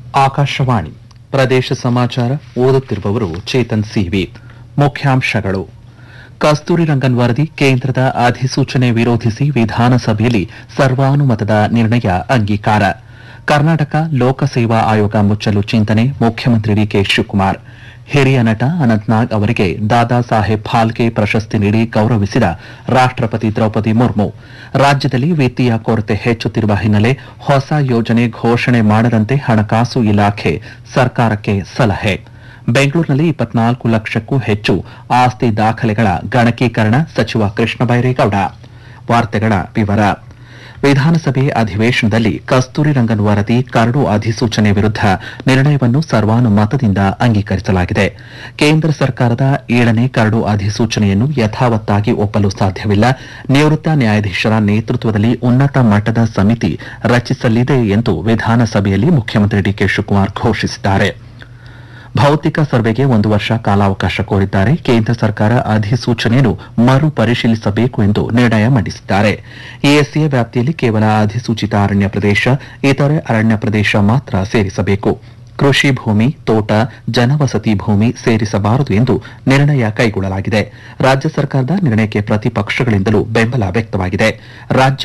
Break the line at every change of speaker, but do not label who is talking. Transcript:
ಆಕಾಶವಾಣಿ ಪ್ರದೇಶ ಸಮಾಚಾರ ಓದುತ್ತಿರುವವರು ಚೇತನ್ ಸಿವಿ ಮುಖ್ಯಾಂಶಗಳು ಕಸ್ತೂರಿ ರಂಗನ್ ವರದಿ ಕೇಂದ್ರದ ಅಧಿಸೂಚನೆ ವಿರೋಧಿಸಿ ವಿಧಾನಸಭೆಯಲ್ಲಿ ಸರ್ವಾನುಮತದ ನಿರ್ಣಯ ಅಂಗೀಕಾರ ಕರ್ನಾಟಕ ಲೋಕಸೇವಾ ಆಯೋಗ ಮುಚ್ಚಲು ಚಿಂತನೆ ಮುಖ್ಯಮಂತ್ರಿ ಡಿಕೆ ಶಿವಕುಮಾರ್ ಹಿರಿಯ ನಟ ಅನಂತ್ನಾಗ್ ಅವರಿಗೆ ದಾದಾ ಸಾಹೇಬ್ ಫಾಲ್ಕೆ ಪ್ರಶಸ್ತಿ ನೀಡಿ ಗೌರವಿಸಿದ ರಾಷ್ಟ್ರಪತಿ ದ್ರೌಪದಿ ಮುರ್ಮು ರಾಜ್ಯದಲ್ಲಿ ವಿತ್ತೀಯ ಕೊರತೆ ಹೆಚ್ಚುತ್ತಿರುವ ಹಿನ್ನೆಲೆ ಹೊಸ ಯೋಜನೆ ಘೋಷಣೆ ಮಾಡದಂತೆ ಹಣಕಾಸು ಇಲಾಖೆ ಸರ್ಕಾರಕ್ಕೆ ಸಲಹೆ ಬೆಂಗಳೂರಿನಲ್ಲಿ ಇಪ್ಪತ್ನಾಲ್ಕು ಲಕ್ಷಕ್ಕೂ ಹೆಚ್ಚು ಆಸ್ತಿ ದಾಖಲೆಗಳ ಗಣಕೀಕರಣ ಸಚಿವ ಕೃಷ್ಣ ಬೈರೇಗೌಡ ವಾರ್ತೆಗಳ ವಿವರ ವಿಧಾನಸಭೆ ಅಧಿವೇಶನದಲ್ಲಿ ಕಸ್ತೂರಿ ರಂಗನ್ ವರದಿ ಕರಡು ಅಧಿಸೂಚನೆ ವಿರುದ್ಧ ನಿರ್ಣಯವನ್ನು ಸರ್ವಾನುಮತದಿಂದ ಅಂಗೀಕರಿಸಲಾಗಿದೆ ಕೇಂದ್ರ ಸರ್ಕಾರದ ಏಳನೇ ಕರಡು ಅಧಿಸೂಚನೆಯನ್ನು ಯಥಾವತ್ತಾಗಿ ಒಪ್ಪಲು ಸಾಧ್ಯವಿಲ್ಲ ನಿವೃತ್ತ ನ್ಯಾಯಾಧೀಶರ ನೇತೃತ್ವದಲ್ಲಿ ಉನ್ನತ ಮಟ್ಟದ ಸಮಿತಿ ರಚಿಸಲಿದೆ ಎಂದು ವಿಧಾನಸಭೆಯಲ್ಲಿ ಮುಖ್ಯಮಂತ್ರಿ ಡಿಕೆ ಶಿವಕುಮಾರ್ ಘೋಷಿಸಿದ್ದಾರೆ ಭೌತಿಕ ಸರ್ವೆಗೆ ಒಂದು ವರ್ಷ ಕಾಲಾವಕಾಶ ಕೋರಿದ್ದಾರೆ ಕೇಂದ್ರ ಸರ್ಕಾರ ಅಧಿಸೂಚನೆಯನ್ನು ಮರು ಪರಿಶೀಲಿಸಬೇಕು ಎಂದು ನಿರ್ಣಯ ಮಂಡಿಸಿದ್ದಾರೆ ಎಎಸ್ಎ ವ್ಯಾಪ್ತಿಯಲ್ಲಿ ಕೇವಲ ಅಧಿಸೂಚಿತ ಅರಣ್ಯ ಪ್ರದೇಶ ಇತರೆ ಅರಣ್ಯ ಪ್ರದೇಶ ಮಾತ್ರ ಸೇರಿಸಬೇಕು ಕೃಷಿ ಭೂಮಿ ತೋಟ ಜನವಸತಿ ಭೂಮಿ ಸೇರಿಸಬಾರದು ಎಂದು ನಿರ್ಣಯ ಕೈಗೊಳ್ಳಲಾಗಿದೆ ರಾಜ್ಯ ಸರ್ಕಾರದ ನಿರ್ಣಯಕ್ಕೆ ಪ್ರತಿಪಕ್ಷಗಳಿಂದಲೂ ಬೆಂಬಲ ವ್ಯಕ್ತವಾಗಿದೆ ರಾಜ್ಯ